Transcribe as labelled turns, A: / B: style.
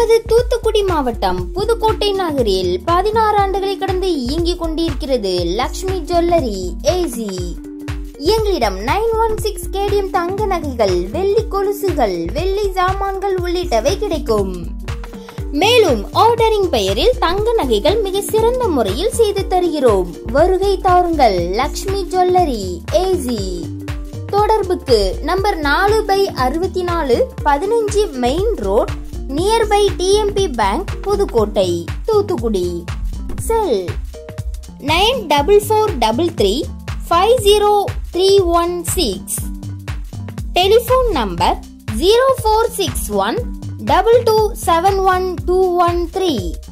A: நமது தூத்துக்குடி மாவட்டம் புதுக்கோட்டை நகரில் பதினாறு ஆண்டுகளை கடந்து இயங்கிக் கொண்டிருக்கிறது லக்ஷ்மி ஜுவல்லரி ஏசி எங்களிடம் நைன் ஒன் சிக்ஸ் கேடிஎம் தங்க நகைகள் வெள்ளி கொலுசுகள் வெள்ளி சாமான்கள் உள்ளிட்டவை கிடைக்கும் மேலும் ஆர்டரிங் பெயரில் தங்க நகைகள் மிக சிறந்த முறையில் செய்து தருகிறோம் வருகை தாருங்கள் லக்ஷ்மி ஜுவல்லரி ஏசி தொடர்புக்கு நம்பர் நாலு பை அறுபத்தி நாலு பதினஞ்சு main road nearby TMB bank Pudukkottai Thoothukudi cell nine double four double three five zero three one six telephone number zero four six one double two seven one two one three